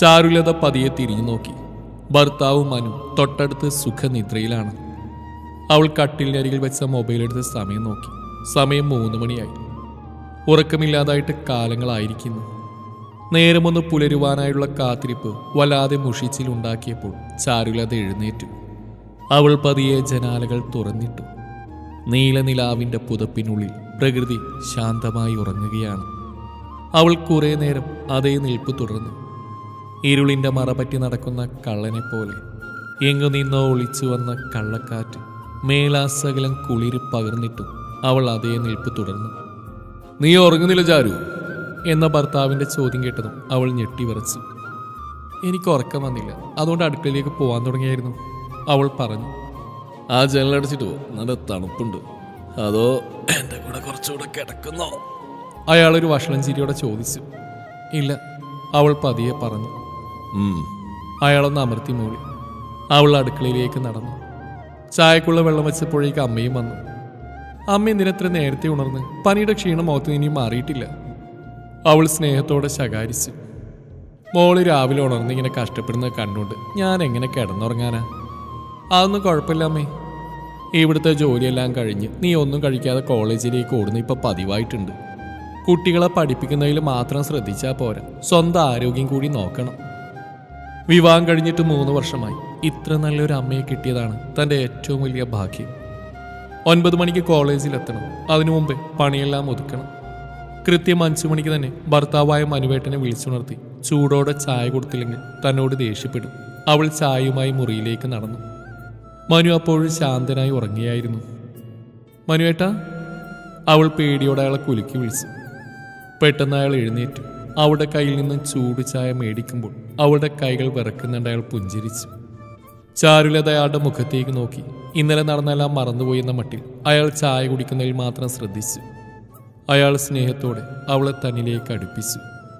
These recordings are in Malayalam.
ചാരുലത പതിയെ തിരിഞ്ഞു നോക്കി ഭർത്താവും മനു തൊട്ടടുത്ത് സുഖനിദ്രയിലാണ് അവൾ കട്ടിലിനരികിൽ വെച്ച മൊബൈൽ എടുത്ത് സമയം നോക്കി സമയം മൂന്ന് മണിയായി ഉറക്കമില്ലാതായിട്ട് കാലങ്ങളായിരിക്കുന്നു നേരമൊന്ന് പുലരുവാനായുള്ള കാത്തിരിപ്പ് വല്ലാതെ മുഷിച്ചിലുണ്ടാക്കിയപ്പോൾ ചാരുലത എഴുന്നേറ്റു അവൾ പതിയെ ജനാലകൾ തുറന്നിട്ടു നീലനിലാവിൻ്റെ പുതപ്പിനുള്ളിൽ പ്രകൃതി ശാന്തമായി ഉറങ്ങുകയാണ് അവൾ കുറേ നേരം അതേ നിൽപ്പ് തുടർന്നു ഇരുളിൻ്റെ മറപറ്റി നടക്കുന്ന കള്ളനെ പോലെ എങ്ങു നിന്നോ ഒളിച്ചു വന്ന കള്ളക്കാറ്റ് മേലാസകലം കുളിര് പകർന്നിട്ടും അവൾ അതേ നിൽപ്പ് തുടർന്നു നീ ഉറങ്ങുന്നില്ല ചാരു എന്ന ഭർത്താവിന്റെ ചോദ്യം കേട്ടതും അവൾ ഞെട്ടിവിറച്ചു എനിക്ക് ഉറക്കം വന്നില്ല അതുകൊണ്ട് അടുക്കളയിലേക്ക് പോകാൻ തുടങ്ങിയായിരുന്നു അവൾ പറഞ്ഞു ആ ജനലടച്ചിട്ട് പോ നല്ല തണുപ്പുണ്ട് അതോ എൻ്റെ കൂടെ കുറച്ചുകൂടെ കിടക്കുന്നോ അയാളൊരു വഷളം ചിരിയോടെ ചോദിച്ചു ഇല്ല അവൾ പതിയെ പറഞ്ഞു ഉം. അയാളൊന്ന് അമർത്തി മൂളി അവൾ അടുക്കളയിലേക്ക് നടന്നു ചായക്കുള്ള വെള്ളം വെച്ചപ്പോഴേക്ക് അമ്മയും വന്നു അമ്മ എന്തിനത്ര നേരത്തെ ഉണർന്ന് പനിയുടെ ക്ഷീണം മുഖത്ത് ഇനിയും മാറിയിട്ടില്ല അവൾ സ്നേഹത്തോടെ ശകാരിച്ചു മോള് രാവിലെ ഉണർന്ന് ഇങ്ങനെ കഷ്ടപ്പെടുന്നത് കണ്ടുകൊണ്ട് ഞാൻ എങ്ങനെ കിടന്നുറങ്ങാനാ അതൊന്നും കുഴപ്പമില്ല അമ്മേ ഇവിടുത്തെ ജോലിയെല്ലാം കഴിഞ്ഞ് നീ ഒന്നും കഴിക്കാതെ കോളേജിലേക്ക് ഓടുന്ന ഇപ്പൊ പതിവായിട്ടുണ്ട് കുട്ടികളെ പഠിപ്പിക്കുന്നതിൽ മാത്രം ശ്രദ്ധിച്ചാൽ പോരാ സ്വന്തം ആരോഗ്യം കൂടി നോക്കണം വിവാഹം കഴിഞ്ഞിട്ട് മൂന്ന് വർഷമായി ഇത്ര നല്ലൊരു അമ്മയെ കിട്ടിയതാണ് തൻ്റെ ഏറ്റവും വലിയ ഭാഗ്യം ഒൻപത് മണിക്ക് കോളേജിലെത്തണം അതിനു മുമ്പേ പണിയെല്ലാം ഒതുക്കണം കൃത്യം അഞ്ചു മണിക്ക് തന്നെ ഭർത്താവായ മനുവേട്ടനെ വിളിച്ചുണർത്തി ചൂടോടെ ചായ കൊടുത്തില്ലെങ്കിൽ തന്നോട് ദേഷ്യപ്പെടും അവൾ ചായയുമായി മുറിയിലേക്ക് നടന്നു മനു അപ്പോഴും ശാന്തനായി ഉറങ്ങിയായിരുന്നു മനുവേട്ട അവൾ പേടിയോടെ അയാളെ കുലുക്കി വിളിച്ചു പെട്ടെന്ന് അയാൾ എഴുന്നേറ്റു അവളുടെ കയ്യിൽ നിന്ന് ചൂട് ചായ മേടിക്കുമ്പോൾ അവളുടെ കൈകൾ വിറക്കുന്നുണ്ട് അയാൾ പുഞ്ചിരിച്ചു ചാരുലത അയാളുടെ മുഖത്തേക്ക് നോക്കി ഇന്നലെ നടന്നെല്ലാം മറന്നുപോയി എന്ന മട്ടിൽ അയാൾ ചായ കുടിക്കുന്നതിൽ മാത്രം ശ്രദ്ധിച്ചു അയാൾ സ്നേഹത്തോടെ അവളെ തന്നിലേക്ക് അടുപ്പിച്ചു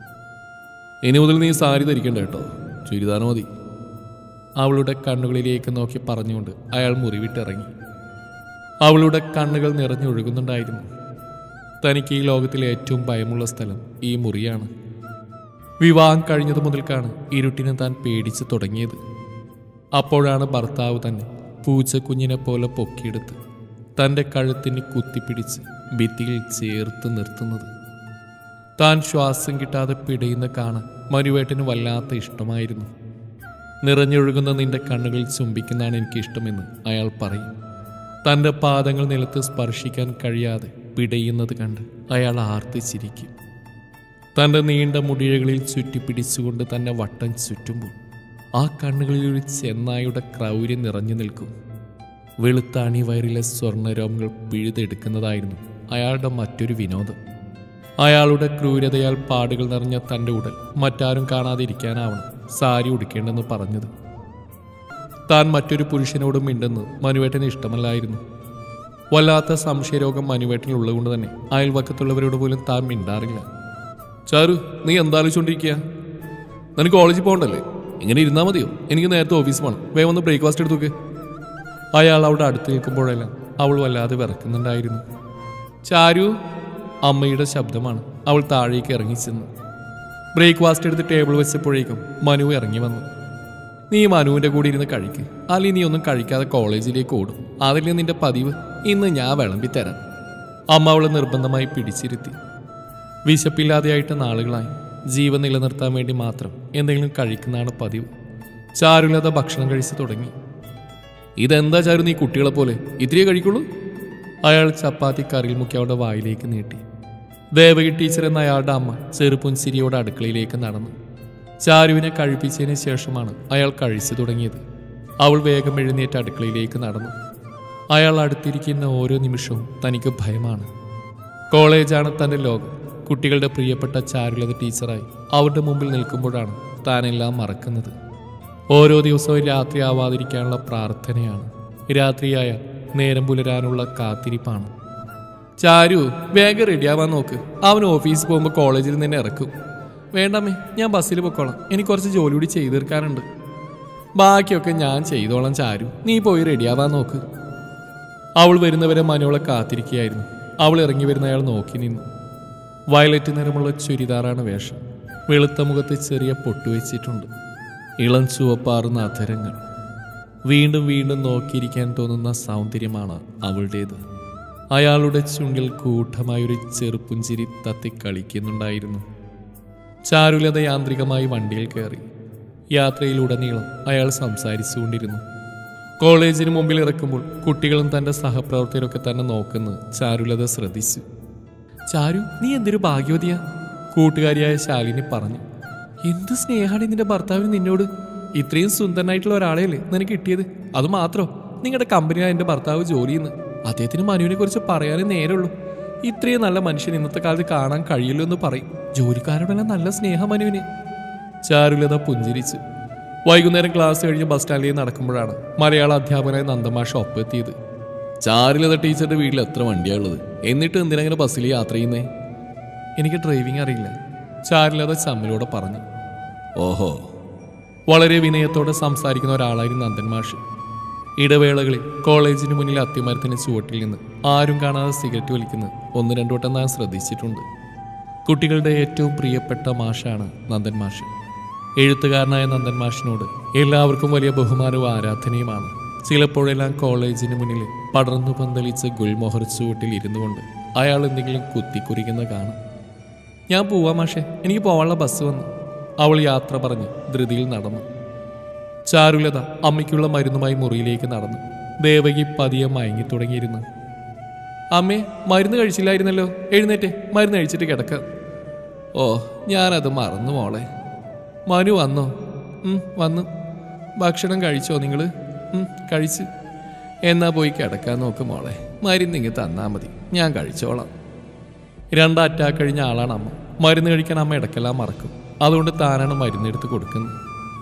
ഇനി മുതൽ നീ സാരി ധരിക്കണ്ട കേട്ടോ ചുരിദാർ മതി അവളുടെ കണ്ണുകളിലേക്ക് നോക്കി പറഞ്ഞുകൊണ്ട് അയാൾ മുറിവിട്ടിറങ്ങി അവളുടെ കണ്ണുകൾ നിറഞ്ഞൊഴുകുന്നുണ്ടായിരുന്നു തനിക്ക് ഈ ലോകത്തിലെ ഏറ്റവും ഭയമുള്ള സ്ഥലം ഈ മുറിയാണ് വിവാഹം കഴിഞ്ഞതു മുതൽക്കാണ് ഇരുട്ടിനെ താൻ പേടിച്ചു തുടങ്ങിയത് അപ്പോഴാണ് ഭർത്താവ് തന്നെ പൂച്ചക്കുഞ്ഞിനെ പോലെ പൊക്കിയെടുത്ത് തൻ്റെ കഴുത്തിന് കുത്തിപ്പിടിച്ച് ഭിത്തിയിൽ ചേർത്ത് നിർത്തുന്നത് താൻ ശ്വാസം കിട്ടാതെ പിടയുന്ന കാണാൻ മനുവേട്ടന് വല്ലാത്ത ഇഷ്ടമായിരുന്നു നിറഞ്ഞൊഴുകുന്ന നിന്റെ കണ്ണുകളിൽ ചുംബിക്കുന്നതാണ് എനിക്കിഷ്ടമെന്ന് അയാൾ പറയും തൻ്റെ പാദങ്ങൾ നിലത്ത് സ്പർശിക്കാൻ കഴിയാതെ പിടയുന്നത് കണ്ട് അയാൾ ആർത്തിച്ചിരിക്കും തൻ്റെ നീണ്ട മുടിഴകളിൽ ചുറ്റിപ്പിടിച്ചുകൊണ്ട് തന്നെ വട്ടം ചുറ്റുമ്പോൾ ആ കണ്ണുകളിൽ ഒരു ചെന്നായുടെ ക്രൗര്യം നിറഞ്ഞു നിൽക്കും വെളുത്ത അണിവയറിലെ സ്വർണ്ണരോമങ്ങൾ പിഴുതെടുക്കുന്നതായിരുന്നു അയാളുടെ മറ്റൊരു വിനോദം അയാളുടെ ക്രൂരതയാൽ പാടുകൾ നിറഞ്ഞ തൻ്റെ ഉടൽ മറ്റാരും കാണാതിരിക്കാനാവണം സാരി ഉടുക്കേണ്ടെന്ന് പറഞ്ഞത് താൻ മറ്റൊരു പുരുഷനോട് മിണ്ടെന്ന് മനുവേട്ടന് ഇഷ്ടമല്ലായിരുന്നു വല്ലാത്ത സംശയരോഗം മനുവേട്ടനിൽ ഉള്ളതുകൊണ്ട് തന്നെ അയൽവക്കത്തുള്ളവരോട് പോലും താൻ മിണ്ടാറില്ല ചാരു നീ എന്താലോചിച്ചോണ്ടിരിക്കുക നിനക്ക് കോളേജിൽ പോകണ്ടല്ലേ ഇങ്ങനെ ഇരുന്നാ മതിയോ എനിക്ക് നേരത്തെ ഓഫീസ് പോകണം വേഗം ഒന്ന് ബ്രേക്ക്ഫാസ്റ്റ് എടുത്തു നോക്ക് അയാൾ അവിടെ അടുത്ത് നിൽക്കുമ്പോഴെല്ലാം അവൾ വല്ലാതെ വിറക്കുന്നുണ്ടായിരുന്നു ചാരു അമ്മയുടെ ശബ്ദമാണ് അവൾ താഴേക്ക് ഇറങ്ങി ചെന്നു ബ്രേക്ക്ഫാസ്റ്റ് എടുത്ത് ടേബിൾ വെച്ചപ്പോഴേക്കും മനു ഇറങ്ങി വന്നു നീ മനുവിന്റെ കൂടെ ഇരുന്ന് കഴിക്ക് അല്ലെങ്കിൽ നീ ഒന്നും കഴിക്കാതെ കോളേജിലേക്ക് ഓടും അതല്ലേ നിന്റെ പതിവ് ഇന്ന് ഞാൻ വിളമ്പി തരാം അമ്മ അവളെ നിർബന്ധമായി പിടിച്ചിരുത്തി വിശപ്പില്ലാതെയായിട്ട് നാളുകളായി ജീവൻ നിലനിർത്താൻ വേണ്ടി മാത്രം എന്തെങ്കിലും കഴിക്കുന്നതാണ് പതിവ് ചാരുലത ഭക്ഷണം കഴിച്ചു തുടങ്ങി ഇതെന്താ ചാരു നീ കുട്ടികളെ പോലെ ഇത്തിരിയേ കഴിക്കുള്ളൂ അയാൾ ചപ്പാത്തി കറിയിൽ മുക്കി അവളുടെ വായിലേക്ക് നീട്ടി ദേവകി ടീച്ചർ എന്ന അയാളുടെ അമ്മ ചെറുപുൻസിരിയോടെ അടുക്കളയിലേക്ക് നടന്നു ചാരുവിനെ കഴിപ്പിച്ചതിന് ശേഷമാണ് അയാൾ കഴിച്ചു തുടങ്ങിയത് അവൾ വേഗം എഴുന്നേറ്റ് അടുക്കളയിലേക്ക് നടന്നു അയാൾ അടുത്തിരിക്കുന്ന ഓരോ നിമിഷവും തനിക്ക് ഭയമാണ് കോളേജാണ് തൻ്റെ ലോകം കുട്ടികളുടെ പ്രിയപ്പെട്ട ചാരുലത ടീച്ചറായി അവരുടെ മുമ്പിൽ നിൽക്കുമ്പോഴാണ് താനെല്ലാം മറക്കുന്നത് ഓരോ ദിവസവും രാത്രിയാവാതിരിക്കാനുള്ള പ്രാർത്ഥനയാണ് രാത്രിയായ നേരം പുലരാനുള്ള കാത്തിരിപ്പാണ് ചാരു വേഗം റെഡിയാവാൻ നോക്ക് അവൻ ഓഫീസിൽ പോകുമ്പോൾ കോളേജിൽ നിന്ന് ഇറക്കും വേണ്ടമ്മേ ഞാൻ ബസ്സിൽ പൊക്കോളാം എനിക്ക് കുറച്ച് ജോലി കൂടി ചെയ്തു തീർക്കാനുണ്ട് ബാക്കിയൊക്കെ ഞാൻ ചെയ്തോളാം ചാരു നീ പോയി റെഡിയാവാൻ നോക്ക് അവൾ വരുന്നവരെ മനോളെ കാത്തിരിക്കുകയായിരുന്നു അവൾ ഇറങ്ങി വരുന്ന അയാൾ നോക്കി നിന്നു വയലറ്റ് നിറമുള്ള ചുരിദാറാണ് വേഷം വെളുത്ത മുഖത്ത് ചെറിയ പൊട്ടുവെച്ചിട്ടുണ്ട് ഇളം ചുവപ്പാറുന്ന അധരങ്ങൾ വീണ്ടും വീണ്ടും നോക്കിയിരിക്കാൻ തോന്നുന്ന സൗന്ദര്യമാണ് അവളുടേത് അയാളുടെ ചുണ്ടിൽ കൂട്ടമായൊരു ചെറുപ്പുഞ്ചിരി തത്തി കളിക്കുന്നുണ്ടായിരുന്നു ചാരുലത യാന്ത്രികമായി വണ്ടിയിൽ കയറി യാത്രയിലുടനീളം അയാൾ സംസാരിച്ചുകൊണ്ടിരുന്നു കോളേജിന് മുമ്പിൽ ഇറക്കുമ്പോൾ കുട്ടികളും തന്റെ സഹപ്രവർത്തകരൊക്കെ തന്നെ നോക്കുന്ന ചാരുലത ശ്രദ്ധിച്ചു ചാരു നീ എന്തൊരു ഭാഗ്യവതിയാ കൂട്ടുകാരിയായ ശാലിനി പറഞ്ഞു എന്ത് സ്നേഹാണ് നിന്റെ ഭർത്താവിന് നിന്നോട് ഇത്രയും സുന്ദരനായിട്ടുള്ള ഒരാളെയല്ലേ നിനക്ക് കിട്ടിയത് അത് മാത്രോ നിങ്ങളുടെ കമ്പനിയാണ് എന്റെ ഭർത്താവ് ജോലി ചെയ്യുന്നത് അദ്ദേഹത്തിന് മനുവിനെ കുറിച്ച് പറയാനേ നേരമുള്ളൂ ഇത്രയും നല്ല മനുഷ്യൻ ഇന്നത്തെ കാലത്ത് കാണാൻ കഴിയില്ലോ എന്ന് പറയും ജോലിക്കാരോടെല്ലാം നല്ല സ്നേഹം മനുവിന് ചാരുലത പുഞ്ചിരിച്ചു വൈകുന്നേരം ക്ലാസ് കഴിഞ്ഞ് ബസ് സ്റ്റാൻഡിൽ നടക്കുമ്പോഴാണ് മലയാള അധ്യാപകനായ നന്ദമാഷ ഒപ്പെത്തിയത് ചാരുലത ടീച്ചറുടെ വീട്ടിൽ എത്ര വണ്ടിയാ ഉള്ളത് എന്നിട്ട് എന്തിനങ്ങനെ ബസ്സിൽ യാത്ര ചെയ്യുന്നേ എനിക്ക് ഡ്രൈവിംഗ് അറിയില്ല ചാരുലത ചമ്മലോടെ പറഞ്ഞു ഓഹോ വളരെ വിനയത്തോടെ സംസാരിക്കുന്ന ഒരാളായിരുന്നു നന്ദൻ മാഷ് ഇടവേളകളിൽ കോളേജിന് മുന്നിൽ അത്തിമരത്തിന് ചുവട്ടിൽ നിന്ന് ആരും കാണാതെ സിഗരറ്റ് വലിക്കുന്നത് ഒന്ന് രണ്ടു വട്ടം ഞാൻ ശ്രദ്ധിച്ചിട്ടുണ്ട് കുട്ടികളുടെ ഏറ്റവും പ്രിയപ്പെട്ട മാഷാണ് നന്ദൻ മാഷ് എഴുത്തുകാരനായ നന്ദൻ മാഷിനോട് എല്ലാവർക്കും വലിയ ബഹുമാനവും ആരാധനയുമാണ് ചിലപ്പോഴെല്ലാം കോളേജിന് മുന്നിൽ പടർന്നു പന്തലിച്ച് ഗുൽമോഹർ ചുവട്ടിൽ ഇരുന്നു കൊണ്ട് അയാൾ എന്തെങ്കിലും കുത്തിക്കുറിക്കുന്ന കാണും ഞാൻ പോവാ മാഷേ എനിക്ക് പോവാനുള്ള ബസ് വന്നു അവൾ യാത്ര പറഞ്ഞ് ധൃതിയിൽ നടന്നു ചാരുലത അമ്മയ്ക്കുള്ള മരുന്നുമായി മുറിയിലേക്ക് നടന്നു ദേവകി പതിയെ മയങ്ങി തുടങ്ങിയിരുന്നു അമ്മേ മരുന്ന് കഴിച്ചില്ലായിരുന്നല്ലോ എഴുന്നേറ്റ് മരുന്ന് കഴിച്ചിട്ട് കിടക്കാം ഓ ഞാനത് മറന്നു മോളെ മനു വന്നോ ഉം, വന്നു ഭക്ഷണം കഴിച്ചോ നിങ്ങൾ കഴിച്ച് എന്നാ പോയി കിടക്കാൻ നോക്ക് മോളെ മരുന്ന് ഇങ്ങ് തന്നാ മതി ഞാൻ കഴിച്ചോളാം രണ്ട് അറ്റാക്ക് കഴിഞ്ഞ ആളാണ് അമ്മ മരുന്ന് കഴിക്കാൻ അമ്മ ഇടയ്ക്കെല്ലാം മറക്കും അതുകൊണ്ട് താനാണ് മരുന്നെടുത്ത് കൊടുക്കുന്നത്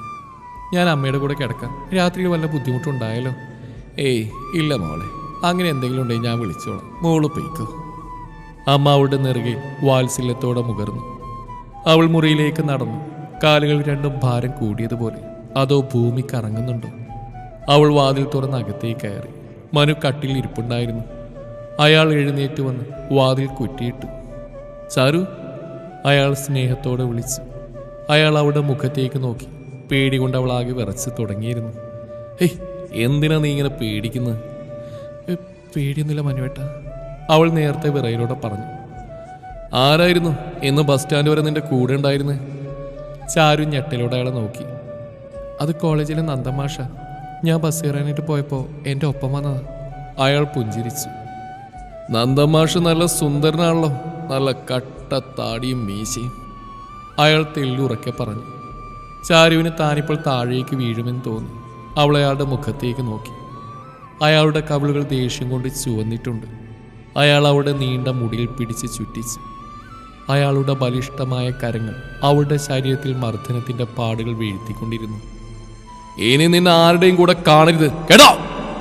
ഞാൻ അമ്മയുടെ കൂടെ കിടക്കാം രാത്രിയിൽ വല്ല ബുദ്ധിമുട്ടുണ്ടായാലോ ഏയ് ഇല്ല മോളെ അങ്ങനെ എന്തെങ്കിലും ഉണ്ടെങ്കിൽ ഞാൻ വിളിച്ചോളാം മോള് പൊയ്ക്കോ അമ്മ അവളുടെ നെറുകയിൽ വാത്സല്യത്തോടെ മുകർന്നു അവൾ മുറിയിലേക്ക് നടന്നു കാലുകൾ രണ്ടും ഭാരം കൂടിയതുപോലെ അതോ ഭൂമി കറങ്ങുന്നുണ്ടോ അവൾ വാതിൽ തുറന്ന് അകത്തേക്ക് കയറി മനു കട്ടിൽ ഇരിപ്പുണ്ടായിരുന്നു അയാൾ എഴുന്നേറ്റ് വന്ന് വാതിൽ കുറ്റിയിട്ടു ചാരു അയാൾ സ്നേഹത്തോടെ വിളിച്ചു അയാൾ അവളുടെ മുഖത്തേക്ക് നോക്കി പേടി കൊണ്ട് അവൾ ആകെ വിറച്ച് തുടങ്ങിയിരുന്നു ഹേയ് എന്തിനാ നീ ഇങ്ങനെ പേടിക്കുന്നത് "ഏ, പേടിയൊന്നുമില്ല മനുവേട്ട അവൾ നേരത്തെ വിറയിലൂടെ പറഞ്ഞു ആരായിരുന്നു എന്ന് ബസ് സ്റ്റാൻഡ് വരെ നിന്റെ കൂടെ ഉണ്ടായിരുന്നേ ചാരു ഞെട്ടലോടെ അയാളെ നോക്കി അത് കോളേജിലെ നന്ദമാഷ ഞാൻ ബസ് കയറാനായിട്ട് പോയപ്പോൾ എൻ്റെ ഒപ്പം വന്നതാ അയാൾ പുഞ്ചിരിച്ചു നന്ദമാഷ് നല്ല സുന്ദരനാണല്ലോ നല്ല കട്ട താടിയും മീശയും അയാൾ തെല്ലുറക്കെ പറഞ്ഞു ചാരുവിന് താനിപ്പോൾ താഴേക്ക് വീഴുമെന്ന് തോന്നി അവൾ അയാളുടെ മുഖത്തേക്ക് നോക്കി അയാളുടെ കവിളുകൾ ദേഷ്യം കൊണ്ട് ചുവന്നിട്ടുണ്ട് അയാൾ അവളുടെ നീണ്ട മുടിയിൽ പിടിച്ച് ചുറ്റിച്ചു അയാളുടെ ബലിഷ്ഠമായ കരങ്ങൾ അവളുടെ ശരീരത്തിൽ മർദ്ദനത്തിന്റെ പാടുകൾ വീഴ്ത്തിക്കൊണ്ടിരുന്നു ഇനി നിന്നെ ആരുടെയും കൂടെ കാണരുത് കേട്ടോ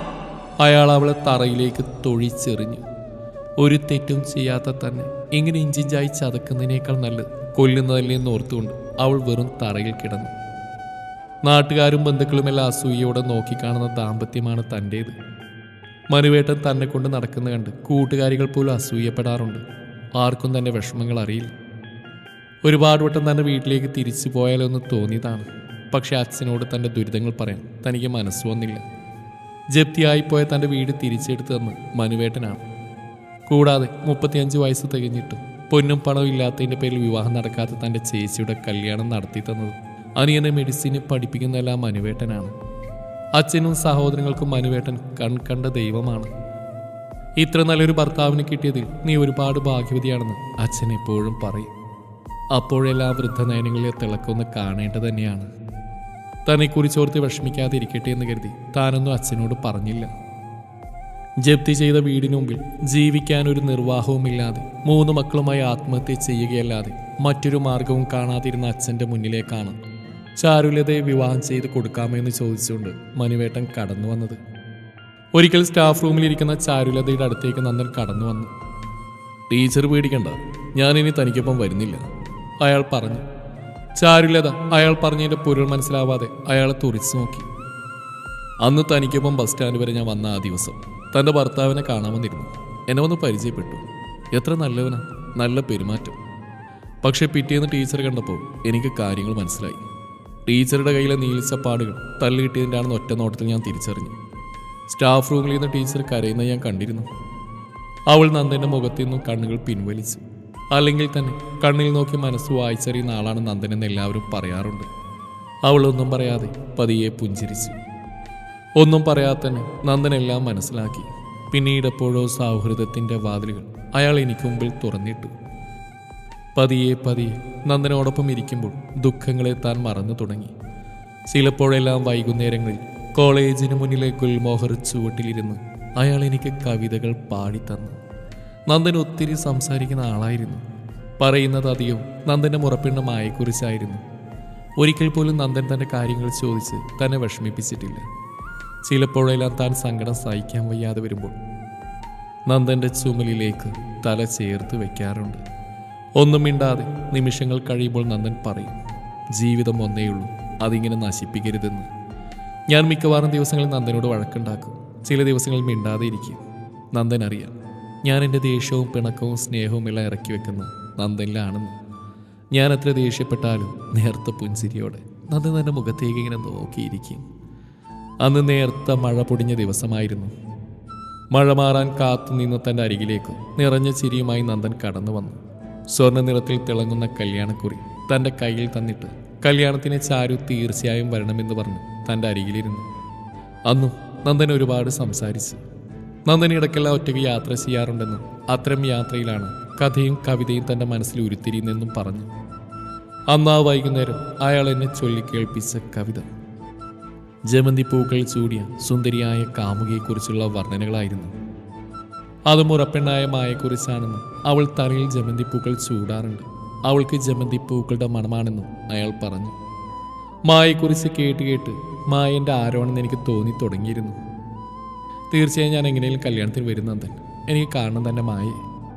അയാൾ അവളെ തറയിലേക്ക് തൊഴിച്ചെറിഞ്ഞു ഒരു തെറ്റും ചെയ്യാത്ത തന്നെ ഇങ്ങനെ ഇഞ്ചിഞ്ചായി ചതക്കുന്നതിനേക്കാൾ നല്ലത് കൊല്ലുന്നതല്ലേ എന്ന് ഓർത്തുകൊണ്ട് അവൾ വെറും തറയിൽ കിടന്നു നാട്ടുകാരും ബന്ധുക്കളുമെല്ലാം അസൂയയോടെ നോക്കിക്കാണുന്ന ദാമ്പത്യമാണ് തൻ്റേത് മനുവേട്ടൻ തന്നെ കൊണ്ട് നടക്കുന്ന കണ്ട് കൂട്ടുകാരികൾ പോലും അസൂയപ്പെടാറുണ്ട് ആർക്കും തന്റെ വിഷമങ്ങൾ അറിയില്ല ഒരുപാട് വട്ടം തന്റെ വീട്ടിലേക്ക് തിരിച്ചു പോയാലോ എന്ന് തോന്നിയതാണ് പക്ഷെ അച്ഛനോട് തന്റെ ദുരിതങ്ങൾ പറയാൻ തനിക്ക് മനസ്സ് വന്നില്ല ജപ്തിയായിപ്പോയ തന്റെ വീട് തിരിച്ചെടുത്തു തന്ന് മനുവേട്ടനാണ് കൂടാതെ മുപ്പത്തിയഞ്ച് വയസ്സ് തികഞ്ഞിട്ടും പൊന്നും പണവും ഇല്ലാത്തതിന്റെ പേരിൽ വിവാഹം നടക്കാത്ത തന്റെ ചേച്ചിയുടെ കല്യാണം നടത്തി തന്നത് അനിയനെ മെഡിസിന് പഠിപ്പിക്കുന്നതെല്ലാം മനുവേട്ടനാണ് അച്ഛനും സഹോദരങ്ങൾക്കും മനുവേട്ടൻ കൺകണ്ട ദൈവമാണ് ഇത്ര നല്ലൊരു ഭർത്താവിനെ കിട്ടിയതിൽ നീ ഒരുപാട് ഭാഗ്യവതിയാണെന്ന് അച്ഛൻ എപ്പോഴും പറയും അപ്പോഴെല്ലാം വൃദ്ധനയനങ്ങളിലെ തിളക്കൊന്ന് കാണേണ്ടത് തന്നെയാണ് തന്നെക്കുറിച്ചോർത്ത് വിഷമിക്കാതിരിക്കട്ടെ എന്ന് കരുതി താനൊന്നും അച്ഛനോട് പറഞ്ഞില്ല ജപ്തി ചെയ്ത വീടിന് മുമ്പിൽ ജീവിക്കാൻ ഒരു നിർവാഹവുമില്ലാതെ മൂന്ന് മക്കളുമായി ആത്മഹത്യ ചെയ്യുകയല്ലാതെ മറ്റൊരു മാർഗവും കാണാതിരുന്ന അച്ഛന്റെ മുന്നിലേക്കാണ് ചാരുലതയെ വിവാഹം ചെയ്ത് കൊടുക്കാമെന്ന് ചോദിച്ചുകൊണ്ട് മനുവേട്ടൻ കടന്നു വന്നത് ഒരിക്കൽ സ്റ്റാഫ് റൂമിലിരിക്കുന്ന ചാരുലതയുടെ അടുത്തേക്ക് നന്ദൻ കടന്നു വന്നു ടീച്ചർ പേടിക്കണ്ട ഞാനിനി തനിക്കൊപ്പം വരുന്നില്ല അയാൾ പറഞ്ഞു ചാരുലത അയാൾ പറഞ്ഞതിന്റെ പൊരുൾ മനസ്സിലാവാതെ അയാളെ തുറിച്ചു നോക്കി അന്ന് തനിക്കൊപ്പം ബസ് സ്റ്റാൻഡ് വരെ ഞാൻ വന്ന ആ ദിവസം തൻ്റെ ഭർത്താവിനെ കാണാമെന്നിരുന്നു എന്നെ വന്ന് പരിചയപ്പെട്ടു എത്ര നല്ലവനാ നല്ല പെരുമാറ്റം പക്ഷെ പിറ്റേന്ന് ടീച്ചർ കണ്ടപ്പോൾ എനിക്ക് കാര്യങ്ങൾ മനസ്സിലായി ടീച്ചറുടെ കയ്യിലെ നീലിച്ചപ്പാടുകൾ തള്ളിയിട്ടിയതിൻ്റെയാണെന്ന് ഒറ്റ നോട്ടത്തിൽ ഞാൻ തിരിച്ചറിഞ്ഞു സ്റ്റാഫ് റൂമിൽ നിന്ന് ടീച്ചർ കരയുന്നത് ഞാൻ കണ്ടിരുന്നു അവൾ നന്ദന്റെ മുഖത്തു നിന്നും കണ്ണുകൾ പിൻവലിച്ചു അല്ലെങ്കിൽ തന്നെ കണ്ണിൽ നോക്കി മനസ്സ് വായിച്ചറിയുന്ന ആളാണ് നന്ദൻ എന്ന് എല്ലാവരും പറയാറുണ്ട് അവൾ ഒന്നും പറയാതെ പതിയെ പുഞ്ചിരിച്ചു ഒന്നും പറയാതെ തന്നെ നന്ദൻ എല്ലാം മനസ്സിലാക്കി പിന്നീട് എപ്പോഴോ സൗഹൃദത്തിന്റെ വാതിലുകൾ അയാൾ എനിക്ക് മുമ്പിൽ തുറന്നിട്ടു പതിയെ പതിയെ നന്ദനോടൊപ്പം ഇരിക്കുമ്പോൾ ദുഃഖങ്ങളെ താൻ മറന്നു തുടങ്ങി ചിലപ്പോഴെല്ലാം വൈകുന്നേരങ്ങളിൽ കോളേജിന് മുന്നിലെ ഗുൽമോഹർ ചുവട്ടിലിരുന്ന് അയാൾ എനിക്ക് കവിതകൾ പാടിത്തന്നു നന്ദൻ ഒത്തിരി സംസാരിക്കുന്ന ആളായിരുന്നു പറയുന്നത് അധികവും നന്ദന്റെ മുറപ്പിണ്ണ മായെക്കുറിച്ചായിരുന്നു ഒരിക്കൽ പോലും നന്ദൻ തന്റെ കാര്യങ്ങൾ ചോദിച്ച് തന്നെ വിഷമിപ്പിച്ചിട്ടില്ല ചിലപ്പോഴെല്ലാം താൻ സങ്കടം സഹിക്കാൻ വയ്യാതെ വരുമ്പോൾ നന്ദന്റെ ചുമലിലേക്ക് തല ചേർത്ത് വെക്കാറുണ്ട് ഒന്നും മിണ്ടാതെ നിമിഷങ്ങൾ കഴിയുമ്പോൾ നന്ദൻ പറയും ജീവിതം ഒന്നേയുള്ളൂ അതിങ്ങനെ നശിപ്പിക്കരുതെന്ന് ഞാൻ മിക്കവാറും ദിവസങ്ങളിൽ നന്ദനോട് വഴക്കുണ്ടാക്കും ചില ദിവസങ്ങളിൽ മിണ്ടാതെ ഇരിക്കും നന്ദൻ അറിയാം ഞാൻ എൻ്റെ ദേഷ്യവും പിണക്കവും സ്നേഹവും എല്ലാം ഇറക്കി വെക്കുന്ന നന്ദനിലാണെന്ന് ഞാൻ എത്ര ദേഷ്യപ്പെട്ടാലും നേർത്ത പുഞ്ചിരിയോടെ നന്ദൻ എൻ്റെ മുഖത്തേക്ക് ഇങ്ങനെ നോക്കിയിരിക്കും അന്ന് നേർത്ത മഴ പൊടിഞ്ഞ ദിവസമായിരുന്നു മഴ മാറാൻ കാത്തുനിന്ന് തൻ്റെ അരികിലേക്ക് നിറഞ്ഞ ചിരിയുമായി നന്ദൻ കടന്നു വന്നു സ്വർണ്ണ നിറത്തിൽ തിളങ്ങുന്ന കല്യാണക്കുറി തൻ്റെ കയ്യിൽ തന്നിട്ട് കല്യാണത്തിന് ചാരു തീർച്ചയായും വരണമെന്ന് പറഞ്ഞു തൻ്റെ അരികിലിരുന്നു അന്നും നന്ദൻ ഒരുപാട് സംസാരിച്ചു നന്ദൻ ഇടയ്ക്കെല്ലാം ഒറ്റയ്ക്ക് യാത്ര ചെയ്യാറുണ്ടെന്നും അത്തരം യാത്രയിലാണ് കഥയും കവിതയും തൻ്റെ മനസ്സിൽ ഉരുത്തിരിയുന്നെന്നും പറഞ്ഞു അന്ന് ആ വൈകുന്നേരം അയാൾ എന്നെ ചൊല്ലിക്കേൾപ്പിച്ച കവിത ജമന്തി പൂക്കൾ ചൂടിയ സുന്ദരിയായ കാമുകിയെക്കുറിച്ചുള്ള വർണ്ണനകളായിരുന്നു അത് മുറപ്പെണ്ണായ മായെക്കുറിച്ചാണെന്നും അവൾ തലയിൽ ജമന്തി പൂക്കൾ ചൂടാറുണ്ട് അവൾക്ക് ജമന്തി പൂക്കളുടെ മണമാണെന്നും അയാൾ പറഞ്ഞു മായെക്കുറിച്ച് കേട്ട് കേട്ട് മായൻ്റെ ആരോണെന്ന് എനിക്ക് തോന്നി തുടങ്ങിയിരുന്നു തീർച്ചയായും ഞാൻ എങ്ങനെയും കല്യാണത്തിന് വരുന്നതൻ എനിക്ക് കാണണം തന്നെ മായെ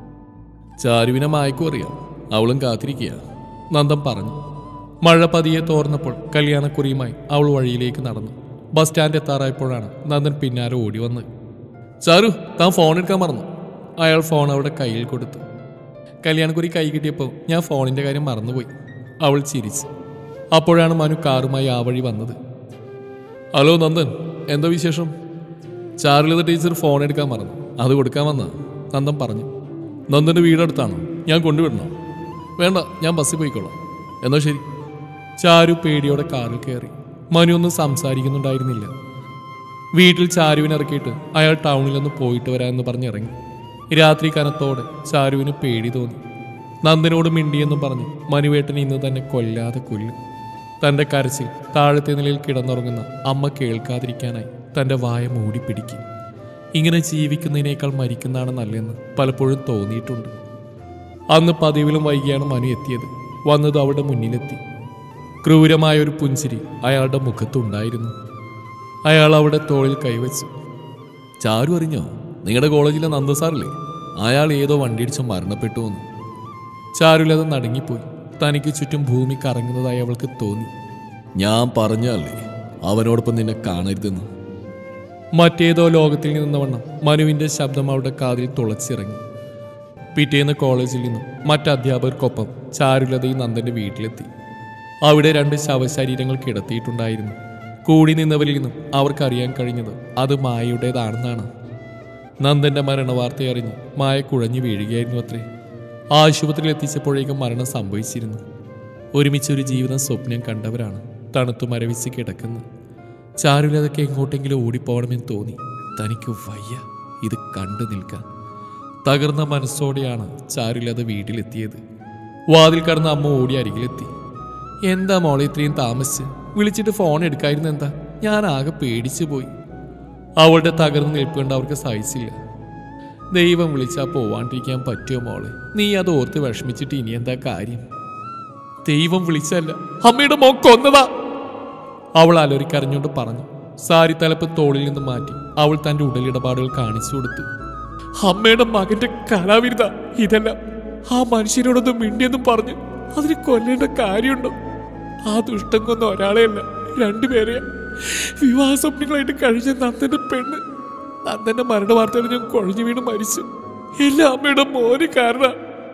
ചാരുവിനെ മായക്കും അറിയാം അവളും കാത്തിരിക്കുക നന്ദൻ പറഞ്ഞു മഴ പതിയെ തോർന്നപ്പോൾ കല്യാണക്കുറിയുമായി അവൾ വഴിയിലേക്ക് നടന്നു ബസ് സ്റ്റാൻഡ് എത്താറായപ്പോഴാണ് നന്ദൻ പിന്നാലെ ഓടി വന്നത് ചാരു താൻ ഫോൺ എടുക്കാൻ മറന്നു അയാൾ ഫോൺ അവളുടെ കയ്യിൽ കൊടുത്തു കല്യാണക്കുറി കൈ കിട്ടിയപ്പോൾ ഞാൻ ഫോണിന്റെ കാര്യം മറന്നുപോയി അവൾ ചിരിച്ചു അപ്പോഴാണ് മനു കാറുമായി ആ വഴി വന്നത് ഹലോ നന്ദൻ എന്താ വിശേഷം ചാരുലത ടീച്ചർ ഫോൺ എടുക്കാൻ മറന്നു അത് കൊടുക്കാൻ വന്ന നന്ദൻ പറഞ്ഞു നന്ദൻ്റെ വീടടുത്താണോ ഞാൻ കൊണ്ടുവിടണോ വേണ്ട ഞാൻ ബസ്സിൽ പോയിക്കോളാം എന്നാ ശരി ചാരു പേടിയോടെ കാറിൽ കയറി മനു ഒന്നും സംസാരിക്കുന്നുണ്ടായിരുന്നില്ല വീട്ടിൽ ചാരുവിനെ ഇറക്കിയിട്ട് അയാൾ ടൗണിലൊന്ന് പോയിട്ട് വരാമെന്ന് പറഞ്ഞ് ഇറങ്ങി രാത്രി കനത്തോടെ ചാരുവിന് പേടി തോന്നി നന്ദനോട് മിണ്ടിയെന്നും പറഞ്ഞ് മനുവേട്ടൻ ഇന്ന് തന്നെ കൊല്ലാതെ കൊല്ലും തന്റെ കരച്ചിൽ താഴത്തെ നിലയിൽ കിടന്നുറങ്ങുന്ന അമ്മ കേൾക്കാതിരിക്കാനായി തന്റെ വായ മൂടി പിടിക്കും ഇങ്ങനെ ജീവിക്കുന്നതിനേക്കാൾ മരിക്കുന്നതാണ് നല്ലതെന്ന് പലപ്പോഴും തോന്നിയിട്ടുണ്ട് അന്ന് പതിവിലും വൈകിയാണ് മനു എത്തിയത് വന്നത് അവിടെ മുന്നിലെത്തി ക്രൂരമായ ഒരു പുഞ്ചിരി അയാളുടെ മുഖത്തുണ്ടായിരുന്നു അയാൾ അവിടെ തോളിൽ കൈവച്ചു ചാരു അറിഞ്ഞോ നിങ്ങളുടെ കോളേജിലെ നന്ദ സാറില്ലേ അയാൾ ഏതോ വണ്ടിയിടിച്ച് മരണപ്പെട്ടു എന്ന് ചാരുലത നടുങ്ങിപ്പോയി തനിക്ക് ചുറ്റും ഭൂമി കറങ്ങുന്നതായി അവൾക്ക് തോന്നി ഞാൻ പറഞ്ഞല്ലേ അവനോടൊപ്പം നിന്നെ കാണരുതെന്ന് മറ്റേതോ ലോകത്തിൽ നിന്ന വണ്ണം മനുവിന്റെ ശബ്ദം അവളുടെ കാതിൽ തുളച്ചിറങ്ങി പിറ്റേന്ന് കോളേജിൽ നിന്നും മറ്റ് അധ്യാപകർക്കൊപ്പം ചാരുലതയും നന്ദന്റെ വീട്ടിലെത്തി അവിടെ രണ്ട് ശവശരീരങ്ങൾ കിടത്തിയിട്ടുണ്ടായിരുന്നു കൂടി നിന്നവരിൽ നിന്നും അവർക്കറിയാൻ കഴിഞ്ഞത് അത് മായയുടേതാണെന്നാണ് നന്ദന്റെ മരണവാർത്ത അറിഞ്ഞ് മായ കുഴഞ്ഞു വീഴുകയായിരുന്നു അത്രേ ആശുപത്രിയിൽ എത്തിച്ചപ്പോഴേക്കും മരണം സംഭവിച്ചിരുന്നു ഒരുമിച്ചൊരു ജീവിതം സ്വപ്നം കണ്ടവരാണ് തണുത്തു മരവിച്ച് കിടക്കുന്നു ചാരുലതൊക്കെ എങ്ങോട്ടെങ്കിലും ഓടിപ്പോകണമെന്ന് തോന്നി തനിക്ക് വയ്യ ഇത് കണ്ടു നിൽക്കാൻ തകർന്ന മനസ്സോടെയാണ് ചാരുലത വീട്ടിലെത്തിയത് വാതിൽ കടന്ന അമ്മ ഓടി അരികിലെത്തി എന്താ മോളെ ഇത്രയും താമസിച്ച് വിളിച്ചിട്ട് ഫോൺ എടുക്കായിരുന്നു എന്താ ഞാൻ ആകെ പേടിച്ചു പോയി അവളുടെ തകർന്ന് നിൽപ്പ് കണ്ട് അവർക്ക് സഹിച്ചില്ല ദൈവം വിളിച്ചാൽ പോവാണ്ടിരിക്കാൻ പറ്റുമോ മോളെ നീ അത് ഓർത്ത് വിഷമിച്ചിട്ട് ഇനി എന്താ കാര്യം ദൈവം വിളിച്ചല്ല അമ്മയുടെ മോൻ കൊന്നതാ അവൾ അലറിക്കരഞ്ഞുകൊണ്ട് പറഞ്ഞു സാരി തലപ്പ് തോളിൽ നിന്ന് മാറ്റി അവൾ തന്റെ ഉടലിടപാടുകൾ കാണിച്ചു കൊടുത്തു അമ്മയുടെ മകന്റെ കലാവിരുത ഇതെല്ലാം ആ മനുഷ്യനോടൊന്നും മിണ്ടിയെന്നും പറഞ്ഞു അതിന് കൊല്ലേണ്ട കാര്യമുണ്ടോ ആ ദുഷ്ടം കൊന്ന ഒരാളെയല്ല രണ്ടുപേരെയാ വിവാഹ സ്വപ്നങ്ങളായിട്ട് കഴിഞ്ഞ നന്ദന്റെ പെണ്ണ് നന്ദന്റെ മരണ വാർത്തകൾ ഞാൻ കുഴഞ്ഞു വീണ് മരിച്ചു എല്ലാം അമ്മയുടെ മോന് കാരണ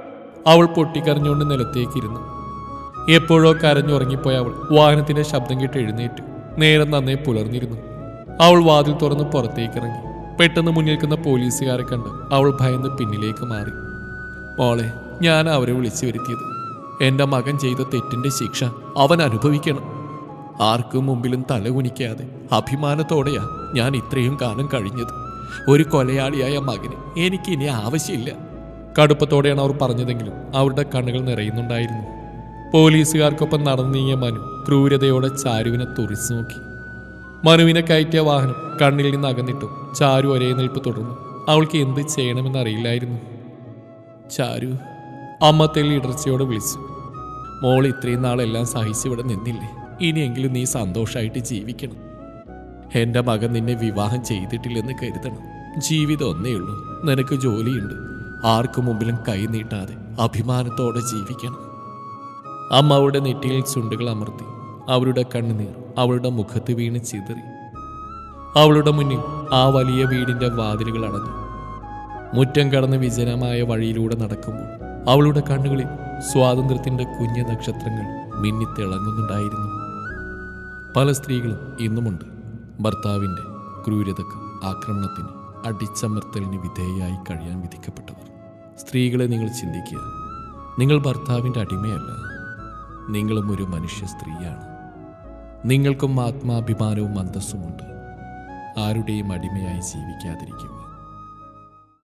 അവൾ പൊട്ടിക്കരഞ്ഞുകൊണ്ട് നിലത്തേക്കിരുന്നു എപ്പോഴോ കരഞ്ഞുറങ്ങിപ്പോയ അവൾ വാഹനത്തിന്റെ ശബ്ദം കേട്ട് എഴുന്നേറ്റു നേരം നന്നേ പുലർന്നിരുന്നു അവൾ വാതിൽ തുറന്ന് പുറത്തേക്കിറങ്ങി പെട്ടെന്ന് മുന്നിൽ നിൽക്കുന്ന പോലീസുകാരെ കണ്ട് അവൾ ഭയന്ന് പിന്നിലേക്ക് മാറി മോളെ ഞാൻ അവരെ വിളിച്ചു വരുത്തിയത് എന്റെ മകൻ ചെയ്ത തെറ്റിന്റെ ശിക്ഷ അവൻ അനുഭവിക്കണം ആർക്കും മുമ്പിലും തലകുനിക്കാതെ അഭിമാനത്തോടെയാ ഞാൻ ഇത്രയും കാലം കഴിഞ്ഞത് ഒരു കൊലയാളിയായ മകന് എനിക്കിനി ആവശ്യമില്ല കടുപ്പത്തോടെയാണ് അവർ പറഞ്ഞതെങ്കിലും അവരുടെ കണ്ണുകൾ നിറയുന്നുണ്ടായിരുന്നു പോലീസുകാർക്കൊപ്പം നടന്നു നീങ്ങിയ മനു ക്രൂരതയോടെ ചാരുവിനെ തുറിച്ചു നോക്കി മനുവിനെ കയറ്റിയ വാഹനം കണ്ണിൽ നിന്ന് അകന്നിട്ടും ചാരു ഒരേ നിൽപ്പ് തുടർന്നു അവൾക്ക് എന്ത് ചെയ്യണമെന്നറിയില്ലായിരുന്നു ചാരു അമ്മ തെല്ലി ഇടർച്ചയോടെ വിളിച്ചു മോൾ ഇത്രയും നാളെല്ലാം സഹിച്ചിവിടെ നിന്നില്ലേ ഇനിയെങ്കിലും നീ സന്തോഷമായിട്ട് ജീവിക്കണം എന്റെ മകൻ നിന്നെ വിവാഹം ചെയ്തിട്ടില്ലെന്ന് കരുതണം ജീവിതം ഒന്നേ ഉള്ളൂ നിനക്ക് ജോലിയുണ്ട് ആർക്കു മുമ്പിലും കൈ നീട്ടാതെ അഭിമാനത്തോടെ ജീവിക്കണം അമ്മ അവളുടെ നെറ്റിയിൽ ചുണ്ടുകൾ അമർത്തി അവരുടെ കണ്ണുനീർ അവളുടെ മുഖത്ത് വീണ് ചിതറി അവളുടെ മുന്നിൽ ആ വലിയ വീടിന്റെ വാതിലുകൾ അടഞ്ഞു മുറ്റം കടന്ന് വിജനമായ വഴിയിലൂടെ നടക്കുമ്പോൾ അവളുടെ കണ്ണുകളിൽ സ്വാതന്ത്ര്യത്തിന്റെ കുഞ്ഞു നക്ഷത്രങ്ങൾ മിന്നിത്തിളങ്ങുന്നുണ്ടായിരുന്നു പല സ്ത്രീകളും ഇന്നുമുണ്ട് ഭർത്താവിന്റെ ക്രൂരതക്ക് ആക്രമണത്തിന് അടിച്ചമർത്തലിന് വിധേയയായി കഴിയാൻ വിധിക്കപ്പെട്ടവർ സ്ത്രീകളെ നിങ്ങൾ ചിന്തിക്കുക നിങ്ങൾ ഭർത്താവിൻ്റെ അടിമയല്ല നിങ്ങളും ഒരു മനുഷ്യ സ്ത്രീയാണ് നിങ്ങൾക്കും ആത്മാഭിമാനവും അന്തസ്സുമുണ്ട് ആരുടെയും അടിമയായി ജീവിക്കാതിരിക്കും